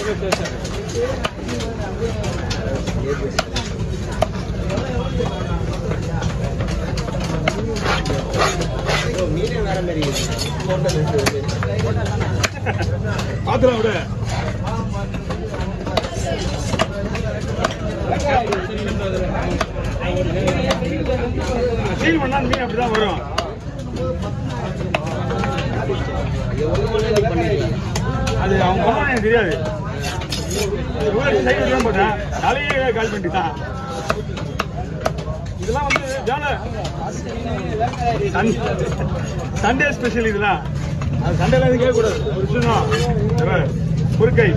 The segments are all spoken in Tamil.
பாத்துலாம் விட சீல் பண்ணா மீன் அப்படிதான் வரும் அது அவங்க பண்ணா எனக்கு தெரியாது சைடு தான் போட்டேன் தலையே கால் பண்ணிட்டான் இதெல்லாம் வந்து ஜான சண்டே ஸ்பெஷல் இதெல்லாம் அது சண்டேல எதுவும் கேட்கக்கூடாது ஒரு விஷயம் குறுக்கை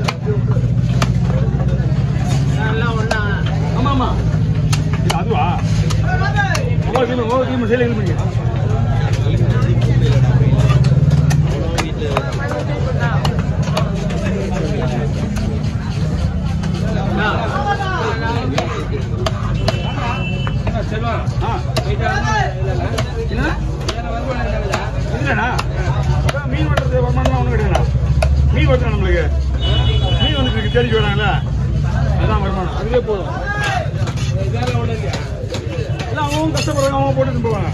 ஆமா ஆமா இது அதுவா ஒவ்வொரு கிலோ ஒவ்வொரு கிலோ சேலை இது பண்ணி ஆ என்ன இல்லைண்ணா அதான் மீன் வெட்டுறது வருமானம் ஒன்றும் கிடையாதுண்ணா மீன் வெட்டணும் நம்மளுக்கு மீன் வந்துட்டு இருக்கு தேடிக்கு வராங்கல்ல அதான் வருமானம் அதுவே போதும் எல்லாம் அவங்க கஷ்டப்படுறாங்க அவங்க போட்டுட்டு போவாங்க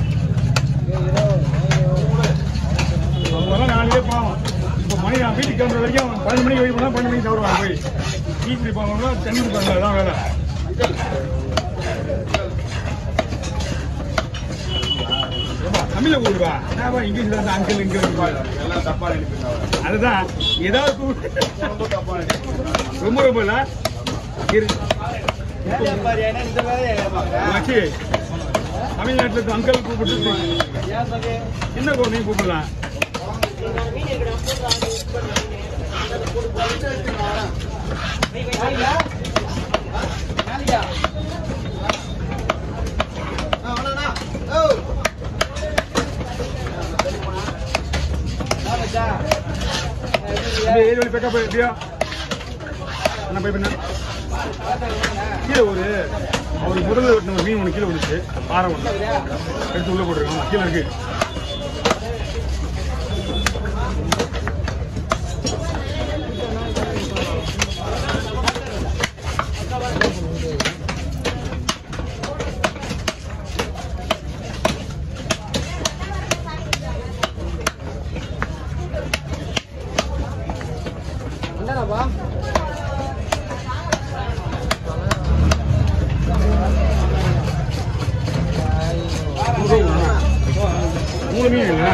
அவங்க எல்லாம் நாளைக்கே போவோம் இப்போ மணி நான் வீட்டுக்கு கிளம்புற வரைக்கும் பன்னெண்டு மணிக்கு வெயிட் பண்ணால் பன்னெண்டு மணிக்கு தவறுவாங்க போய் டீ குடிப்பாங்க தண்ணி குடிப்பாங்க அதான் வேலை ஏப்பா, தமிழ்ல கூடுவா நான் இங்கிலீஷ்ல இருந்து அங்கிள் இங்க எல்லாம் தப்பா நினைப்பீங்க அதுதான் ஏதாவது கூப்பிடு. ரொம்ப ரொம்ப இல்ல இரு. மச்சி, தமிழ்நாட்டுல இருந்து அங்கிள் கூப்பிட்டு என்ன கோ நீ கூப்பிடலாம் அப்படியே ஏழு வழி பேக்கப் எப்படியா என்ன போய் பண்ண கீழே ஒரு ஒரு முதல்ல வெட்டின ஒரு மீன் ஒன்று கீழே விழுச்சு பாறை ஒன்று எடுத்து உள்ள போட்டுருக்கோம் கீழே இருக்கு மூணு மீன் இல்லை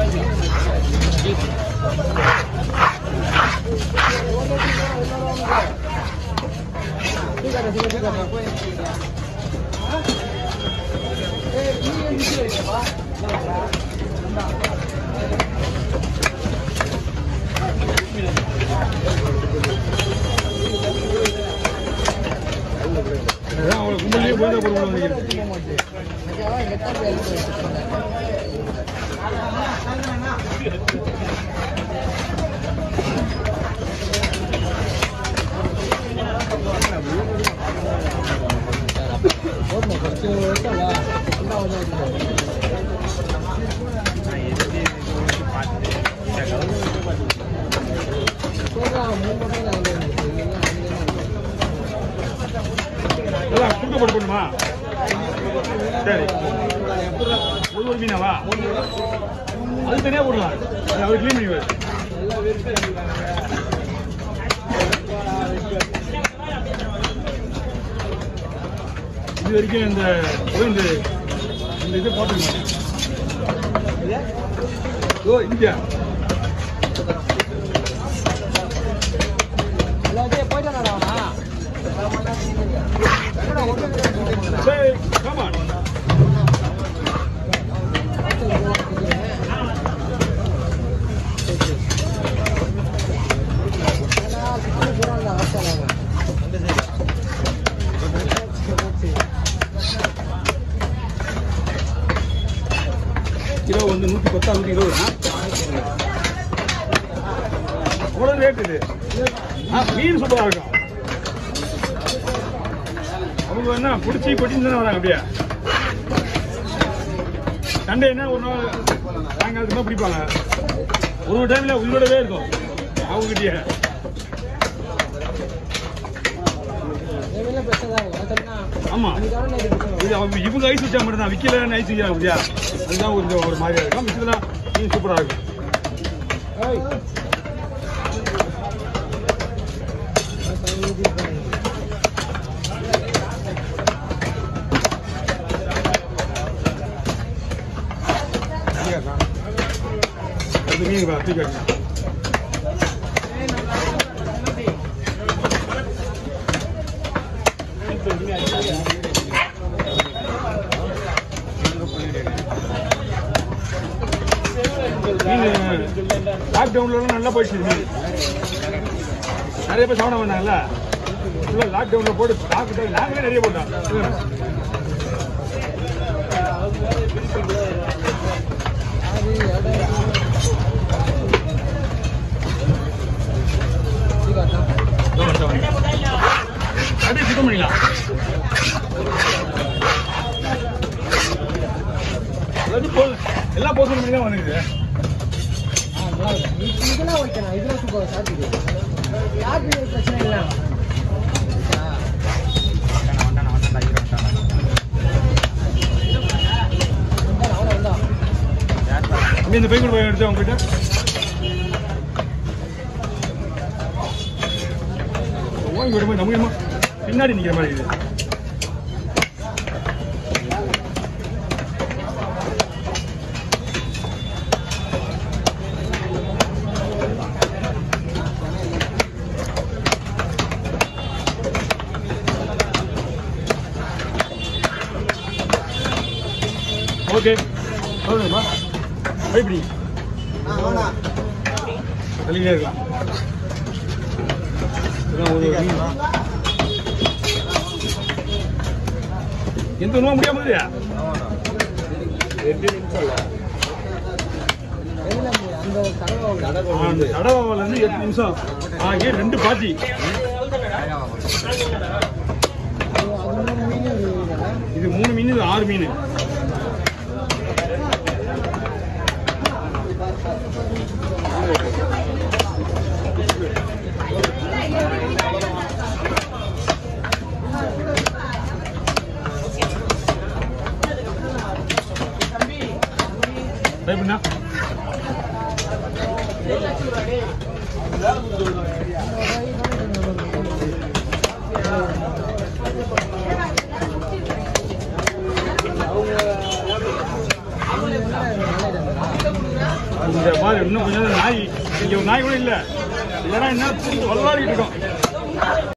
அதான் அவளை கும்பலையே போய் தான் போடுவோம் நினைக்கிறேன் அதான் குறுக்க போட்டு போடணுமா சரி ஒரு ஒரு மீனாவா அது தனியா போடலாம் அது அவர் க்ளீன் பண்ணிடுவார் இது வரைக்கும் இந்த ஓ, இந்த இந்த இது போட்டுருங்க ஓ இங்க சரி கமான் கிலோ வந்து நூற்றி பத்தா நூற்றி இருபதுனா அவ்வளோ ரேட் இது ஆ மீன் சூப்பராக இருக்கும் அவங்க என்ன பிடிச்சி கொட்டின்னு தானே வராங்க அப்படியே சண்டே என்ன ஒரு நாள் சாயங்காலத்துக்கு தான் பிடிப்பாங்க ஒரு ஒரு டைமில் உயிரோடவே இருக்கும் அவங்ககிட்டயே கடையில் பிரச்சனை தான் இருக்கும் சரிண்ணா ஆமா அதுக்காக நான் இது கொடுக்கணும். இது அவங்க இவங்க ஐஸ் வச்சா மட்டும் தான் விக்கல ஐஸ் வைக்கிறாங்க இல்லையா அதுதான் கொஞ்சம் ஒரு மாதிரியா இருக்கும் மிச்சதெல்லாம் மீன் சூப்பரா இருக்கும் ஏய். நான் தண்ணி ஊத்திருக்கேன். அது மீன் வா, தூக்கி வைங்க. மீன் லாக்டவுன்ல நல்லா போயிடுச்சு மீன் நிறைய பேர் சாப்பிட வந்தாங்கல்ல ஃபுல்லாக லாக்டவுன்ல போட்டு லாக்டவுன் நாங்களே நிறைய போட்டோம் அது இடம் இது காட்டா. அப்படியே சுத்தம் பண்ணிக்கலாம் அதாவது போ- எல்லா போஸ்டும் பண்ணி தான் வந்துருக்குது ஆ, நல்லா இருக்கு. இது- இதெல்லாம் ஓகேண்ணா. இதெல்லாம் சூப்பர் சாப்பிட்டு சாப்பிட்டு பிரச்சனை இல்லை வந்தா அவனை வந்தா இங்கே இந்த பைக் போய் எடுத்து உங்ககிட்ட வாங்கி விடும்போது நமக்கு என்னமோ பின்னாடி நிற்கிற மாதிரி இருக்குது ஓகே அவ்வளோதாம்மா எப்படி தள்ளிக்கிட்டே இருக்கலாம் இதெல்லாம் ஒரு ஒரு மீன். எந்த உணவா முடியாம இல்லையா எதுல அந்த- அந்த கடவை அந்த தடவாவில் இருந்து எட்டு நிமிஷம் ஆகிய ரெண்டு பாத்தி அது மூணு மீன் இருக்குதுல்ல? இது மூணு மீன் இது ஆறு மீன் ட்ரை பண்ணா அந்த மாதிரி இன்னும் கொஞ்சம் நாய் இங்க ஒரு நாய் கூட இல்ல இல்லைன்னா என்ன வல்லாடிட்டு இருக்கோம்